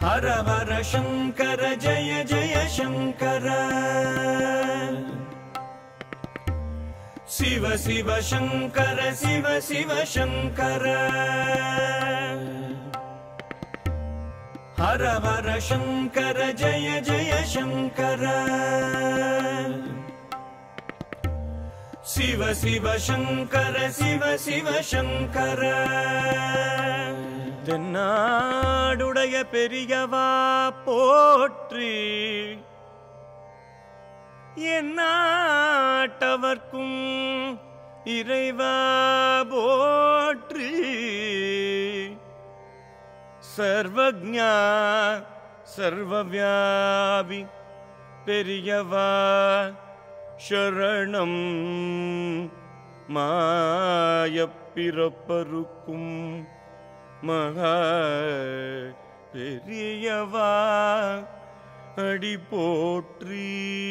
हर हर शङ्कर जय जय शङ्कर शिव शिव शङ्कर शिव शिव शङ्कर हर हर शङ्कर जय जय शङ्कर शिव शिव शङ्कर शिव शिव शङ्कर தென்னாடுடைய பெரியவா போற்றி எந்நாட்டவர்க்கும் இறைவா போற்றி சர்வஜா சர்வவியாபி பெரியவா சரணம் மாயப்பிறப்பருக்கும் மகா பெரியவா அடி போற்றி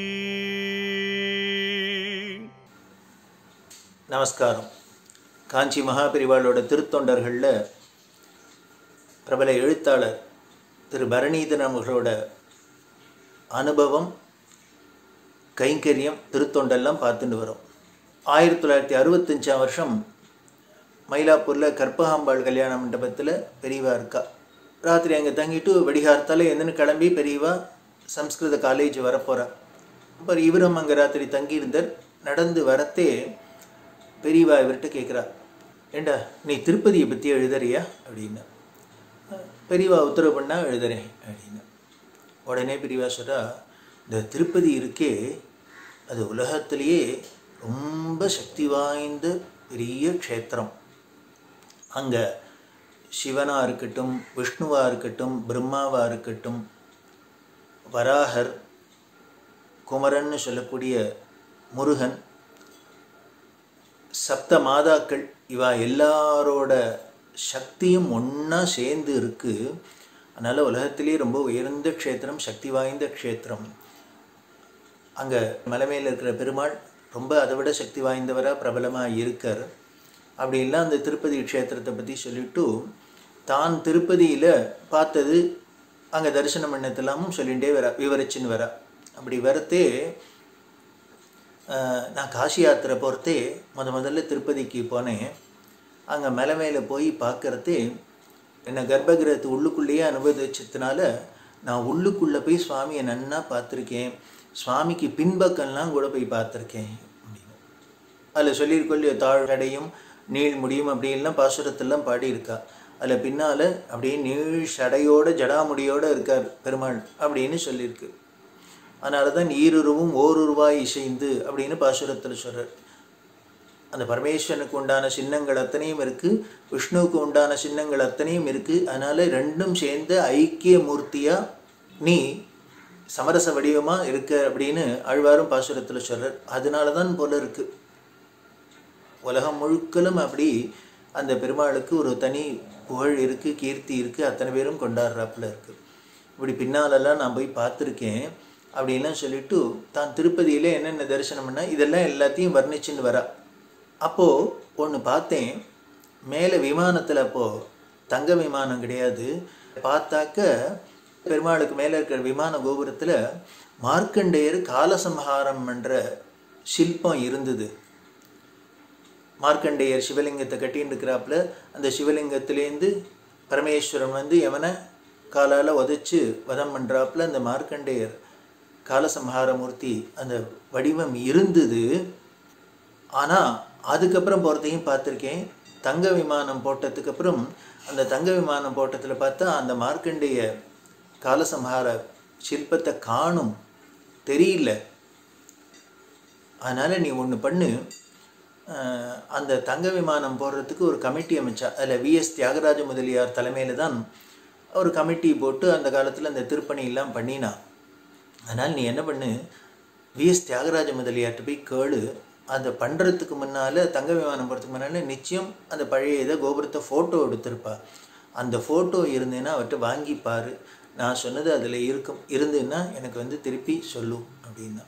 நமஸ்காரம் காஞ்சி மகாபெரிவாளோட திருத்தொண்டர்களில் பிரபல எழுத்தாளர் திரு பரணீதன் அவர்களோட அனுபவம் கைங்கரியம் திருத்தொண்டெல்லாம் பார்த்துட்டு வரோம் ஆயிரத்தி தொள்ளாயிரத்தி அறுபத்தஞ்சாம் வருஷம் மயிலாப்பூரில் கற்பகாம்பாள் கல்யாண மண்டபத்தில் பெரியவா இருக்கா ராத்திரி அங்கே தங்கிட்டு வெடிகாரத்தால் எந்தன்னு கிளம்பி பெரியவா சம்ஸ்கிருத காலேஜ் வரப்போகிறா அப்புறம் இவரும் அங்கே ராத்திரி தங்கியிருந்தார் நடந்து வரத்தே பெரியவா இவர்கிட்ட கேட்குறா ஏண்டா நீ திருப்பதியை பற்றி எழுதுறியா அப்படின்னு பெரியவா உத்தரவு பண்ணால் எழுதுறேன் அப்படின்னு உடனே பெரியவா சொல்கிறா இந்த திருப்பதி இருக்கே அது உலகத்திலேயே ரொம்ப சக்தி வாய்ந்த பெரிய க்ஷேத்திரம் அங்கே சிவனாக இருக்கட்டும் விஷ்ணுவாக இருக்கட்டும் பிரம்மாவாக இருக்கட்டும் வராகர் குமரன்னு சொல்லக்கூடிய முருகன் சப்த மாதாக்கள் இவா எல்லாரோட சக்தியும் ஒன்றா சேர்ந்து இருக்குது அதனால் உலகத்திலேயே ரொம்ப உயர்ந்த க்ஷேத்திரம் சக்தி வாய்ந்த க்ஷேத்திரம் அங்கே மலை மேல இருக்கிற பெருமாள் ரொம்ப அதை விட சக்தி வாய்ந்தவராக பிரபலமாக இருக்கார் அப்படின்லாம் அந்த திருப்பதி க்ஷேத்திரத்தை பற்றி சொல்லிட்டு தான் திருப்பதியில் பார்த்தது அங்கே தரிசனம் பண்ணதெல்லாமும் சொல்லிகிட்டே வரா விவரிச்சுன்னு வரா அப்படி வரத்தே ஆஹ், நான் காசி யாத்திரை போகிறதே முத முதல்ல திருப்பதிக்கு போனேன் அங்கே மலை மேலே போய் பார்க்கறதே என்னை கர்ப்பகிரகத்து உள்ளுக்குள்ளேயே அனுபவிச்சதுனால நான் உள்ளுக்குள்ளே போய் சுவாமியை நன்னா பார்த்துருக்கேன் சுவாமிக்கு பின்பக்கம்லாம் கூட போய் பார்த்துருக்கேன் அப்படின்னு அதில் சொல்லியிருக்கொள்ளிய தாழடையும் நீள் முடியும் அப்படின்லாம் பாசுரத்தெல்லாம் பாடியிருக்கா அதில் பின்னால் அப்படியே நீள் சடையோட ஜடாமுடியோட இருக்கார் பெருமாள் அப்படின்னு சொல்லியிருக்கு அதனால தான் ஈருருவும் ஓருருவாய் இசைந்து அப்படின்னு பாசுரத்தில் சொல்கிறார் அந்த பரமேஸ்வரனுக்கு உண்டான சின்னங்கள் அத்தனையும் இருக்குது விஷ்ணுவுக்கு உண்டான சின்னங்கள் அத்தனையும் இருக்குது அதனால் ரெண்டும் சேர்ந்த ஐக்கிய மூர்த்தியாக நீ சமரச வடிவமாக இருக்க அப்படின்னு ஆழ்வாரும் பாசுரத்தில் சொல்கிறார் அதனால தான் போல இருக்குது உலகம் முழுக்கலும் அப்படி அந்த பெருமாளுக்கு ஒரு தனி புகழ் இருக்குது கீர்த்தி இருக்குது அத்தனை பேரும் கொண்டாடுறாப்புல இருக்குது இப்படி பின்னாலெல்லாம் நான் போய் பார்த்துருக்கேன் அப்படின்லாம் சொல்லிட்டு தான் திருப்பதியில் என்னென்ன தரிசனம் பண்ணா இதெல்லாம் எல்லாத்தையும் வர்ணிச்சுன்னு வரா அப்போது ஒன்று பார்த்தேன் மேலே விமானத்தில் அப்போது தங்க விமானம் கிடையாது பார்த்தாக்க பெருமாளுக்கு மேலே இருக்கிற விமான கோபுரத்தில் மார்க்கண்டேயர் காலசம்ஹாரம் என்ற சில்பம் இருந்தது மார்க்கண்டேயர் சிவலிங்கத்தை கட்டின்னு இருக்கிறாப்புல அந்த சிவலிங்கத்திலேருந்து பரமேஸ்வரன் வந்து எவனை காலால் உதைச்சு வதம் பண்ணுறாப்புல அந்த மார்க்கண்டேயர் காலசம்ஹாரமூர்த்தி அந்த வடிவம் இருந்தது ஆனால் அதுக்கப்புறம் போகிறதையும் பார்த்துருக்கேன் தங்க விமானம் போட்டதுக்கு அப்புறம் அந்த தங்க விமானம் போட்டத்தில் பார்த்தா அந்த மார்க்கண்டேய காலசம்ஹார சிற்பத்தை காணும் தெரியல அதனால் நீ ஒன்று பண்ணு அஹ், அந்த தங்க விமானம் போடுறதுக்கு ஒரு கமிட்டி அமைச்சா அதில் விஎஸ் தியாகராஜ முதலியார் தலைமையில் தான் ஒரு கமிட்டி போட்டு அந்த காலத்தில் அந்த திருப்பணி எல்லாம் பண்ணினா அதனால் நீ என்ன பண்ணு விஎஸ் தியாகராஜ முதலியார்ட்ட போய் கேளு அதை பண்ணுறதுக்கு முன்னால் தங்க விமானம் போகிறதுக்கு முன்னால் நிச்சயம் அந்த பழைய இதை கோபுரத்தை ஃபோட்டோ எடுத்திருப்பா அந்த ஃபோட்டோ இருந்ததுன்னா அவர்கிட்ட வாங்கி பாரு நான் சொன்னது அதில் இருக்கும் இருந்ததுன்னா எனக்கு வந்து திருப்பி சொல்லு அப்படின்னா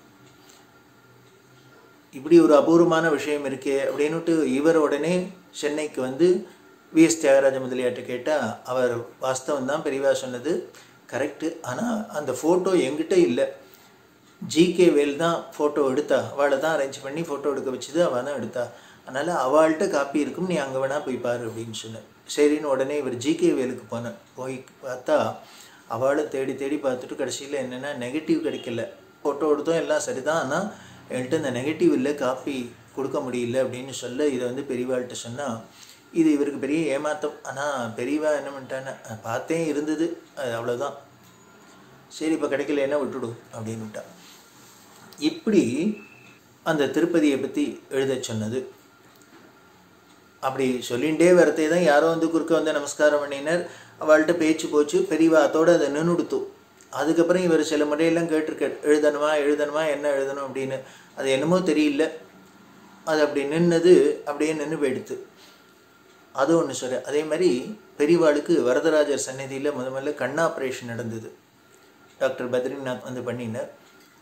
இப்படி ஒரு அபூர்வமான விஷயம் இருக்கே அப்படின்னுட்டு இவர் உடனே சென்னைக்கு வந்து விஎஸ் தியாகராஜ முதலியார்ட்ட கேட்டால் அவர் வாஸ்தவம் தான் பெரியவா சொன்னது கரெக்டு ஆனால் அந்த ஃபோட்டோ என்கிட்ட இல்லை ஜிகே வேல் தான் ஃபோட்டோ எடுத்தா அவளை தான் அரேஞ்ச் பண்ணி ஃபோட்டோ எடுக்க வச்சுது அவள் தான் எடுத்தா அதனால் அவள்கிட்ட காப்பி இருக்கும் நீ அங்கே வேணால் போய் பாரு அப்படின்னு சொன்னேன் சரின்னு உடனே இவர் ஜிகே வேலுக்கு போனேன் போய் பார்த்தா அவளை தேடி தேடி பார்த்துட்டு கடைசியில் என்னென்னா நெகட்டிவ் கிடைக்கல ஃபோட்டோ எடுத்தோம் எல்லாம் சரிதான் ஆனால் என்கிட்ட இந்த நெகட்டிவ் இல்லை காப்பி கொடுக்க முடியல அப்படின்னு சொல்ல இதை வந்து பெரியவாள்கிட்ட சொன்னால் இது இவருக்கு பெரிய ஏமாத்தம் ஆனால் பெரியவா என்ன பண்ணிட்டான்னு பார்த்தேன் இருந்தது அது அவ்வளோதான் சரி இப்போ கிடைக்கலன்னா விட்டுடும் அப்படின்னு விட்டா இப்படி அந்த திருப்பதியை பற்றி எழுத சொன்னது அப்படி சொல்லிகிட்டே வரத்தே தான் யாரோ வந்து குறுக்க வந்து நமஸ்காரம் பண்ணினர் அவள்கிட்ட பேச்சு போச்சு பெரியவா அதோட அதை நின்றுடுத்து அதுக்கப்புறம் இவர் சில முறையெல்லாம் கேட்டிருக்கார் எழுதணுமா எழுதணுமா என்ன எழுதணும் அப்படின்னு அது என்னமோ தெரியல அது அப்படி நின்னது அப்படியே நின்று போயிடுத்து அது ஒன்று சொல்ல அதே மாதிரி பெரியவாளுக்கு வரதராஜர் சந்நிதியில் முத முதல்ல கண் ஆப்ரேஷன் நடந்தது டாக்டர் பத்ரிநாத் வந்து பண்ணினார்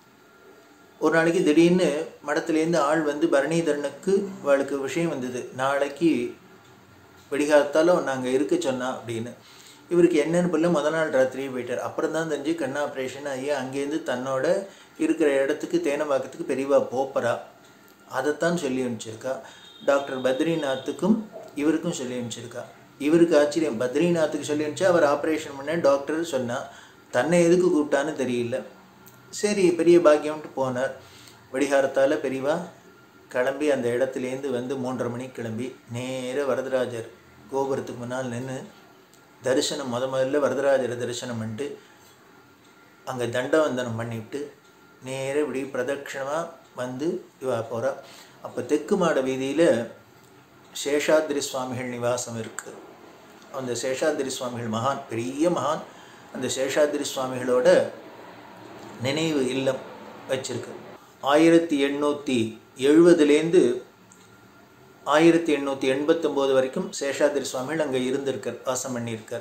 ஒரு நாளைக்கு திடீர்னு மடத்துலேருந்து ஆள் வந்து பரணிதரனுக்கு அவளுக்கு விஷயம் வந்தது நாளைக்கு வெடிகாலத்தாலும் நாங்கள் இருக்க சொன்னா அப்படின்னு இவருக்கு என்னன்னு புரியல முத நாள் ராத்திரியே போயிட்டார் அப்புறம் தான் தெரிஞ்சு கண் ஆப்ரேஷன் ஆகி அங்கேருந்து தன்னோட இருக்கிற இடத்துக்கு தேனம்பாக்கத்துக்கு பெரியவா போப்பரா அதைத்தான் சொல்லி அனுப்பிச்சிருக்கா டாக்டர் பத்ரிநாத்துக்கும் இவருக்கும் சொல்லி அனுப்பிச்சிருக்கா இவருக்கு ஆச்சரியம் பத்ரிநாத்துக்கு சொல்லி அனுப்பிச்சா அவர் ஆப்ரேஷன் பண்ண டாக்டர் சொன்னா தன்னை எதுக்கு கூப்பிட்டான்னு தெரியல சரி பெரிய பாக்கியம்ட்டு போனார் வடிகாரத்தால் பெரியவா கிளம்பி அந்த இடத்துலேருந்து வந்து மூன்றரை மணிக்கு கிளம்பி நேர வரதராஜர் கோபுரத்துக்கு முன்னால் நின்று தரிசனம் முத முதல்ல வரதராஜரை தரிசனம் பண்ணிட்டு அங்கே தண்டவந்தனம் பண்ணிவிட்டு நேர இப்படி பிரதட்சணமாக வந்து இவா போகிறா அப்போ தெற்கு மாட வீதியில் சேஷாத்ரி சுவாமிகள் நிவாசம் இருக்குது அந்த சேஷாத்ரி சுவாமிகள் மகான் பெரிய மகான் அந்த சேஷாத்ரி சுவாமிகளோட நினைவு இல்லம் வச்சிருக்கு ஆயிரத்தி எண்ணூற்றி எழுபதுலேருந்து ஆயிரத்தி எண்ணூற்றி எண்பத்தொம்போது வரைக்கும் சேஷாதிரி சுவாமிகள் அங்கே இருந்திருக்கார் வாசம் பண்ணியிருக்கார்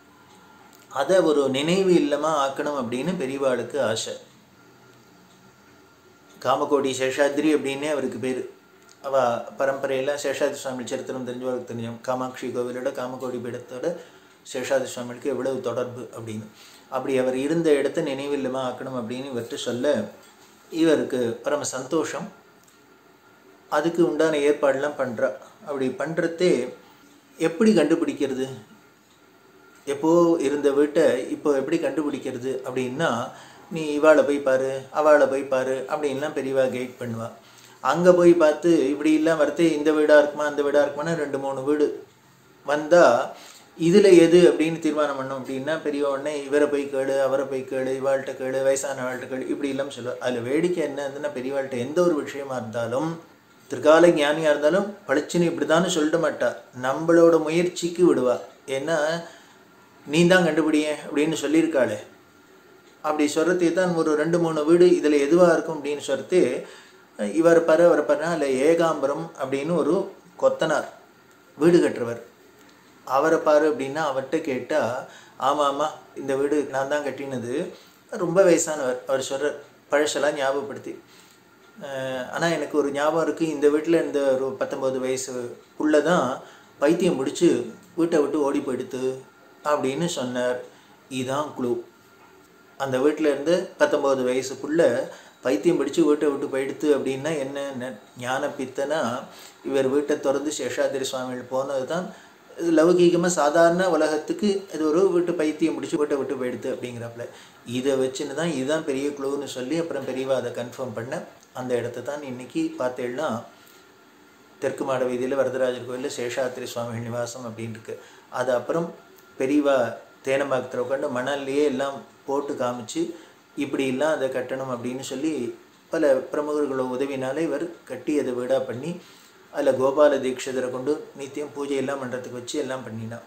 அதை ஒரு நினைவு இல்லமாக ஆக்கணும் அப்படின்னு பெரியவாளுக்கு ஆசை காமகோடி சேஷாத்ரி அப்படின்னே அவருக்கு பேர் அவ பரம்பரையில் சேஷாதி சுவாமி சரித்திரம் தெரிஞ்சவர்களுக்கு தெரிஞ்சோம் காமாட்சி கோவிலோட காமகோடி பீடத்தோட சேஷாதி சுவாமிகளுக்கு எவ்வளவு தொடர்பு அப்படின்னு அப்படி அவர் இருந்த இடத்த நினைவில்லமாக ஆக்கணும் அப்படின்னு இவர்கிட்ட சொல்ல இவருக்கு பரம சந்தோஷம் அதுக்கு உண்டான ஏற்பாடெல்லாம் பண்ணுறா அப்படி பண்ணுறதே எப்படி கண்டுபிடிக்கிறது எப்போ இருந்த வீட்டை இப்போ எப்படி கண்டுபிடிக்கிறது அப்படின்னா நீ இவாளை போய் பாரு அவளை போய் பாரு அப்படின்லாம் பெரியவா கைட் பண்ணுவா அங்கே போய் பார்த்து இப்படி எல்லாம் வரத்து இந்த வீடாக இருக்குமா அந்த வீடாக இருக்குமானா ரெண்டு மூணு வீடு வந்தால் இதில் எது அப்படின்னு தீர்மானம் பண்ணோம் அப்படின்னா பெரிய உடனே இவரை போய் கேளு அவரை போய் கேளு இவாள்கிட்ட கேளு வயசானவாள்கிட்ட கேளு இப்படி எல்லாம் சொல்லுவாள் அதில் வேடிக்கை என்னதுன்னா பெரியவாள்கிட்ட எந்த ஒரு விஷயமா இருந்தாலும் திருக்கால ஞானியாக இருந்தாலும் பளிச்சுன்னு இப்படி தானே சொல்லிட மாட்டா நம்மளோட முயற்சிக்கு விடுவா ஏன்னா நீ தான் கண்டுபிடிய அப்படின்னு சொல்லியிருக்காளே அப்படி சொல்கிறதே தான் ஒரு ரெண்டு மூணு வீடு இதில் எதுவாக இருக்கும் அப்படின்னு சொல்லிட்டு இவர் பாரு அவர் பாருனா இல்லை ஏகாம்பரம் அப்படின்னு ஒரு கொத்தனார் வீடு கட்டுறவர் அவரை பாரு அப்படின்னா அவர்கிட்ட கேட்டால் ஆமாம் ஆமாம் இந்த வீடு நான் தான் கட்டினது ரொம்ப வயசானவர் அவர் சொல்கிற பழசெல்லாம் ஞாபகப்படுத்தி ஆனால் எனக்கு ஒரு ஞாபகம் இருக்குது இந்த வீட்டில் இந்த ஒரு பத்தொம்பது வயசு உள்ளே தான் பைத்தியம் பிடிச்சி வீட்டை விட்டு ஓடி போயிடுத்து அப்படின்னு சொன்னார் இதுதான் குழு அந்த வீட்டில் இருந்து பத்தொம்பது வயசுக்குள்ள பைத்தியம் பிடிச்சு வீட்டை விட்டு போயிடுத்து அப்படின்னா என்ன ஞான பித்தனா இவர் வீட்டை திறந்து சேஷாதிரி சுவாமிகள் போனது தான் இது லௌகீகமாக சாதாரண உலகத்துக்கு இது ஒரு வீட்டு பைத்தியம் பிடிச்சி வீட்டை விட்டு போயிடுது அப்படிங்கிறப்பல இதை வச்சுன்னு தான் இதுதான் பெரிய குழுன்னு சொல்லி அப்புறம் பெரியவா அதை கன்ஃபார்ம் பண்ண அந்த இடத்த தான் இன்னைக்கு பார்த்தேன்னா தெற்கு மாட வீதியில் வரதராஜர் கோயிலில் சேஷாத்திரி சுவாமிகள் நிவாசம் அப்படின்னு இருக்கு அது அப்புறம் பெரியவா தேனம்பாக்கத்தில் உட்காந்து மணல்லையே எல்லாம் போட்டு காமிச்சு இப்படிலாம் அதை கட்டணும் அப்படின்னு சொல்லி பல பிரமுகர்களோட உதவினால இவர் கட்டி அதை வீடாக பண்ணி அதில் கோபால தீட்சிதரை கொண்டு நித்தியம் பூஜை எல்லாம் பண்ணுறதுக்கு வச்சு எல்லாம் பண்ணினான்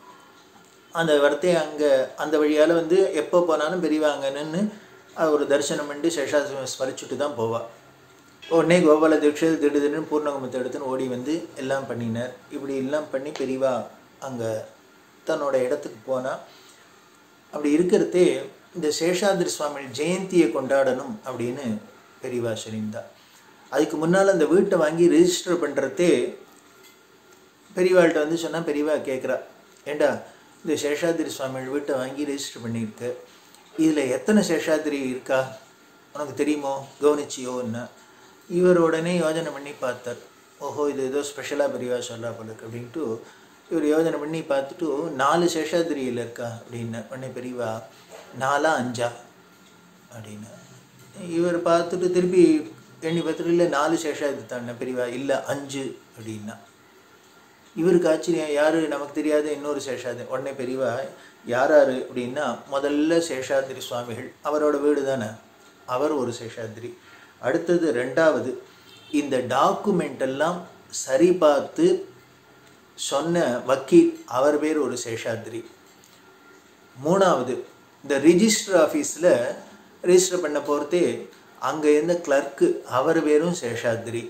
அந்த வரத்தை அங்கே அந்த வழியால் வந்து எப்போ போனாலும் பெரியவா அங்கே நின்று ஒரு தரிசனம் பண்ணி சேஷாசிரமம் ஸ்மரிச்சுட்டு தான் போவாள் உடனே கோபால தீட்சிதர் திடீர்னு பூர்ணகுமத்தை எடுத்துன்னு ஓடி வந்து எல்லாம் பண்ணினார் இப்படி எல்லாம் பண்ணி பெரியவா அங்கே தன்னோட இடத்துக்கு போனால் அப்படி இருக்கிறதே இந்த சேஷாதிரி சுவாமி ஜெயந்தியை கொண்டாடணும் அப்படின்னு பெரியவா சொல்லியிருந்தா அதுக்கு முன்னால் அந்த வீட்டை வாங்கி ரிஜிஸ்டர் பண்ணுறதே பெரியவாள்கிட்ட வந்து சொன்னால் பெரியவா கேட்குறா ஏண்டா இந்த சேஷாதிரி சுவாமிகள் வீட்டை வாங்கி ரெஜிஸ்டர் பண்ணியிருக்கு இதில் எத்தனை சேஷாதிரி இருக்கா உனக்கு தெரியுமோ கவனிச்சியோன்னு இவர் உடனே யோஜனை பண்ணி பார்த்தார் ஓஹோ இது ஏதோ ஸ்பெஷலாக பெரியவா சொல்கிறா போல இருக்கு அப்படின்ட்டு இவர் யோஜனை பண்ணி பார்த்துட்டு நாலு சேஷாதிரியில் இருக்கா அப்படின்னு உடனே பெரியவா நாலா அஞ்சா அப்படின்னு இவர் பார்த்துட்டு திருப்பி எண்ணி பார்த்துட்டு இல்லை நாலு சேஷாதிரி தானே பெரியவா இல்லை அஞ்சு அப்படின்னா இவருக்கு ஆச்சரியம் யார் நமக்கு தெரியாத இன்னொரு சேஷாதிரி உடனே பெரியவா யார் யார் அப்படின்னா முதல்ல சேஷாதிரி சுவாமிகள் அவரோட வீடு தானே அவர் ஒரு சேஷாதிரி அடுத்தது ரெண்டாவது இந்த டாக்குமெண்ட் எல்லாம் சரி பார்த்து சொன்ன வக்கீல் அவர் பேர் ஒரு சேஷாதிரி மூணாவது இந்த ரிஜிஸ்டர் ஆஃபீஸில் ரெஜிஸ்டர் பண்ண போகிறதே அங்கே இருந்த கிளர்க்கு அவர் பேரும் சேஷாதிரி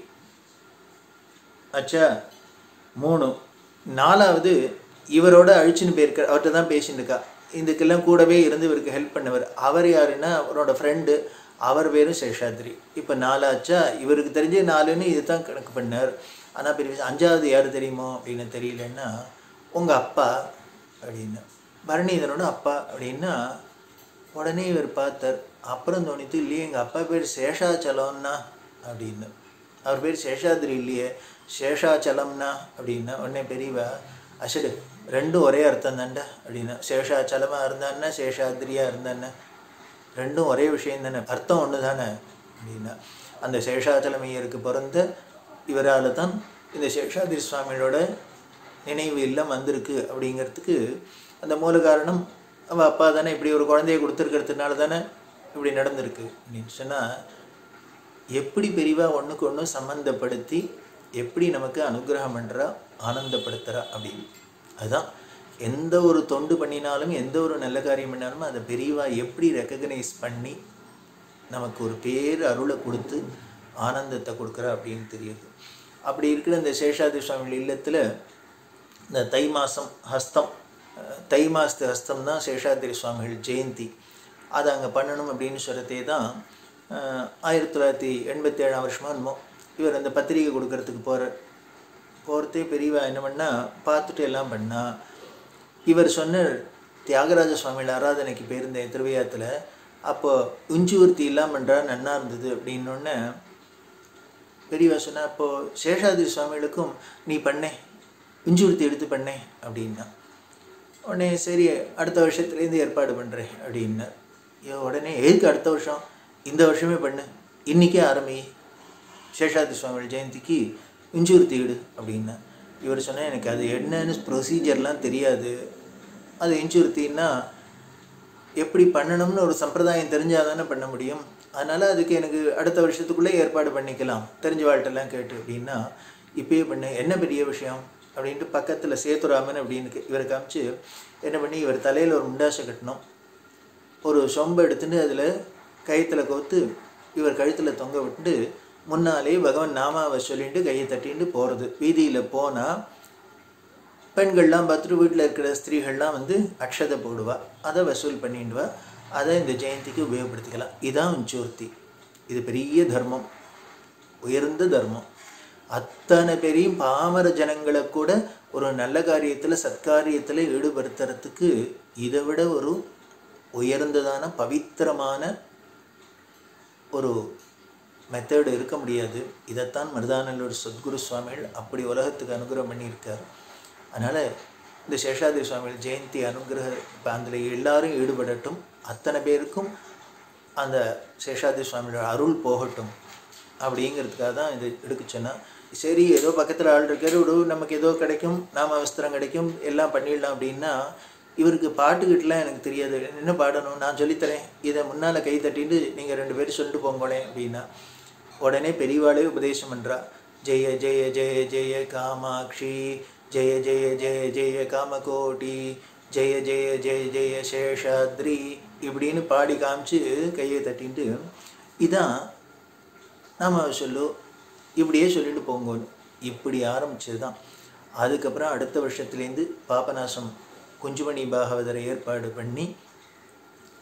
ஆச்சா மூணு நாலாவது இவரோட அழிச்சுன்னு போயிருக்கார் அவர்கிட்ட தான் பேசிட்டு இருக்கா இதுக்கெல்லாம் கூடவே இருந்து இவருக்கு ஹெல்ப் பண்ணவர் அவர் யாருன்னா அவரோட ஃப்ரெண்டு அவர் பேரும் சேஷாத்ரி இப்போ நாலாச்சா இவருக்கு தெரிஞ்ச நாலுன்னு இது தான் கணக்கு பண்ணார் ஆனால் பெரிய அஞ்சாவது யார் தெரியுமோ அப்படின்னு தெரியலன்னா உங்கள் அப்பா அப்படின்னு பரணிதனோட அப்பா அப்படின்னா உடனே இவர் பார்த்தார் அப்புறம் தோணித்து இல்லையே எங்கள் அப்பா பேர் சேஷாச்சலம்னா அப்படின்னு அவர் பேர் சேஷாத்ரி இல்லையே சேஷாச்சலம்னா அப்படின்னா உடனே பெரியவா அசடு ரெண்டும் ஒரே அர்த்தம் தான்டா அப்படின்னா சேஷாச்சலமாக இருந்தான்னா சேஷாத்ரியாக இருந்தான்னா ரெண்டும் ஒரே விஷயம் தானே அர்த்தம் ஒன்று தானே அப்படின்னா அந்த சேஷாச்சலமையருக்கு பிறந்த இவரால் தான் இந்த சேஷாதிரி சுவாமியோட நினைவு இல்லம் வந்திருக்கு அப்படிங்கிறதுக்கு அந்த மூல காரணம் அவள் அப்பா தானே இப்படி ஒரு குழந்தைய கொடுத்துருக்கிறதுனால தானே இப்படி நடந்திருக்கு அப்படின்னு சொன்னால் எப்படி பெரிவா ஒன்றுக்கு ஒன்று சம்மந்தப்படுத்தி எப்படி நமக்கு அனுகிரகம் பண்ணுறா ஆனந்தப்படுத்துகிறா அப்படின்னு அதுதான் எந்த ஒரு தொண்டு பண்ணினாலும் எந்த ஒரு நல்ல காரியம் பண்ணாலும் அதை பெரியவா எப்படி ரெக்கக்னைஸ் பண்ணி நமக்கு ஒரு பேர் அருளை கொடுத்து ஆனந்தத்தை கொடுக்குறா அப்படின்னு தெரியுது அப்படி இருக்கிற இந்த சேஷாதி சுவாமி இல்லத்தில் இந்த தை மாதம் ஹஸ்தம் அஹ், தை மாசத்து ஹஸ்தம் தான் சேஷாதிரி சுவாமிகள் ஜெயந்தி அதை அங்கே பண்ணணும் அப்படின்னு சொல்கிறதே தான் அஹ், ஆயிரத்தி தொள்ளாயிரத்தி எண்பத்தி ஏழாம் வருஷமாக என்னமோ இவர் அந்த பத்திரிகை கொடுக்கறதுக்கு போகிறார் போகிறதே பெரியவா என்ன பண்ணா பார்த்துட்டு எல்லாம் பண்ணா இவர் சொன்ன தியாகராஜ சுவாமிகள் ஆராதனைக்கு போயிருந்தேன் திருவையாத்தில் அப்போ உஞ்சுவர்த்தி இல்லாமல் பண்ணுறா நன்னா இருந்தது அப்படின்னொன்னே பெரியவா சொன்னா அப்போ சேஷாதிரி சுவாமிகளுக்கும் நீ பண்ணே இஞ்சுருத்தி எடுத்து பண்ணே அப்படின்னா உடனே சரி அடுத்த வருஷத்துலேருந்து ஏற்பாடு பண்ணுறேன் அப்படின்னார் ஐயோ உடனே எதுக்கு அடுத்த வருஷம் இந்த வருஷமே பண்ணு இன்றைக்கே ஆரம்பி சேஷாதி சுவாமிகள் ஜெயந்திக்கு இஞ்சுருத்தி இடு அப்படின்னா இவர் சொன்னால் எனக்கு அது என்னன்னு ப்ரொசீஜர்லாம் தெரியாது அது இன்சூர்த்தின்னா எப்படி பண்ணணும்னு ஒரு சம்பிரதாயம் தெரிஞ்சால் தானே பண்ண முடியும் அதனால் அதுக்கு எனக்கு அடுத்த வருஷத்துக்குள்ளே ஏற்பாடு பண்ணிக்கலாம் தெரிஞ்ச வாழ்ட்டெல்லாம் கேட்டு அப்படின்னா இப்பயே பண்ணு என்ன பெரிய விஷயம் அப்படின்ட்டு பக்கத்தில் சேத்துராமன் அப்படின்னு கே- இவரை காமிச்சு என்ன பண்ணி இவர் தலையில் ஒரு முண்டாசை கட்டணும் ஒரு சொம்பை எடுத்துட்டு அதில் கயித்துல கோத்து இவர் கழுத்தில் தொங்க விட்டு முன்னாலே பகவான் நாமாவை சொல்லிட்டு கையை தட்டிட்டு போகிறது வீதியில் போனால் பெண்கள்லாம் பார்த்துட்டு வீட்டில் இருக்கிற ஸ்திரீகள்லாம் வந்து அக்ஷதை போடுவா அதை வசூல் பண்ணிடுவா அதை இந்த ஜெயந்திக்கு உபயோகப்படுத்திக்கலாம் இதான் உஞ்சூர்த்தி இது பெரிய தர்மம் உயர்ந்த தர்மம் அத்தனை பெரியும் பாமர ஜனங்களை கூட ஒரு நல்ல காரியத்தில் சத்காரியத்தில் ஈடுபடுத்துறதுக்கு இதை விட ஒரு உயர்ந்ததான பவித்திரமான ஒரு மெத்தடு இருக்க முடியாது இதைத்தான் மருதானல்லூர் சத்குரு சுவாமிகள் அப்படி உலகத்துக்கு அனுகிரகம் பண்ணியிருக்கார் அதனால் இந்த சேஷாதிரி சுவாமிகள் ஜெயந்தி அனுகிரக இப்போ அதில் எல்லாரும் ஈடுபடட்டும் அத்தனை பேருக்கும் அந்த சேஷாதிரி சுவாமியோட அருள் போகட்டும் அப்படிங்கிறதுக்காக தான் இது எடுக்க சொன்னா சரி ஏதோ பக்கத்தில் ஆள் இருக்காரு விடு நமக்கு ஏதோ கிடைக்கும் நாம வஸ்திரம் கிடைக்கும் எல்லாம் பண்ணிடலாம் அப்படின்னா இவருக்கு பாட்டுக்கிட்டலாம் எனக்கு தெரியாது என்ன பாடணும் நான் சொல்லித்தரேன் இதை முன்னால் கை தட்டிட்டு நீங்கள் ரெண்டு பேரும் சொல்லிட்டு போங்களேன் அப்படின்னா உடனே பெரியவாளே உபதேசம் பண்ணுறா ஜெய ஜெய ஜெய ஜெய காமாட்சி ஜெய ஜெய ஜெய ஜெய காமகோட்டி ஜெய ஜெய ஜெய ஜெய சேஷாத்ரி இப்படின்னு பாடி காமிச்சு கையை தட்டிட்டு இதான் நாம சொல்லு இப்படியே சொல்லிட்டு போங்கன்னு இப்படி ஆரம்பிச்சது தான் அதுக்கப்புறம் அடுத்த வருஷத்துலேருந்து பாபநாசம் குஞ்சுமணி பாகவதரை ஏற்பாடு பண்ணி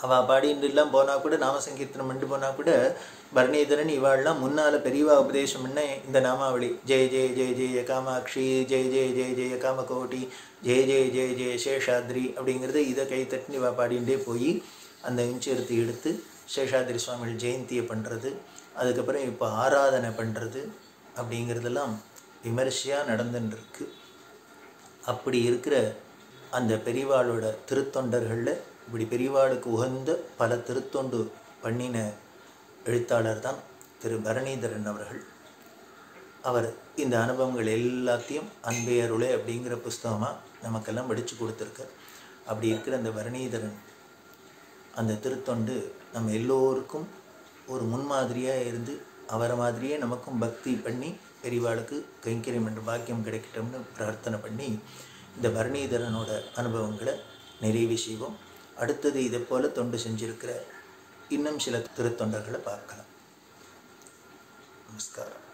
அவள் பாடிட்டு எல்லாம் போனால் கூட நாம சங்கீர்த்தனம் பண்ணிட்டு போனால் கூட பரணிதரன் இவாள்லாம் முன்னால் பெரியவா உபதேசம் பண்ண இந்த நாமாவளி ஜெய ஜெய ஜெய ஜெய காமாட்சி ஜெய ஜெய ஜெய ஜெய காமகோட்டி ஜெய ஜெய ஜெய ஜெய சேஷாத்ரி அப்படிங்கிறது இதை கை தட்டி இவா பாடிண்டே போய் அந்த இன்ச்செருத்தி எடுத்து சேஷாத்ரி சுவாமிகள் ஜெயந்தியை பண்ணுறது அதுக்கப்புறம் இப்போ ஆராதனை பண்ணுறது அப்படிங்கிறதெல்லாம் விமர்சையாக நடந்துன்னு இருக்கு அப்படி இருக்கிற அந்த பெரியவாளோட திருத்தொண்டர்களில் இப்படி பெரியவாளுக்கு உகந்த பல திருத்தொண்டு பண்ணின எழுத்தாளர் தான் திரு பரணிதரன் அவர்கள் அவர் இந்த அனுபவங்கள் எல்லாத்தையும் அன்பே அருளே அப்படிங்கிற புஸ்தகமாக நமக்கெல்லாம் படித்து கொடுத்துருக்கார் அப்படி இருக்கிற அந்த பரணிதரன் அந்த திருத்தொண்டு நம்ம எல்லோருக்கும் ஒரு முன்மாதிரியாக இருந்து அவரை மாதிரியே நமக்கும் பக்தி பண்ணி பெரியவாளுக்கு கைங்கரியம் என்ற பாக்கியம் கிடைக்கட்டும்னு பிரார்த்தனை பண்ணி இந்த பரணிதரனோட அனுபவங்களை நிறைவு செய்வோம் அடுத்தது இதை போல தொண்டு செஞ்சிருக்கிற இன்னும் சில திருத்தொண்டர்களை பார்க்கலாம் நமஸ்காரம்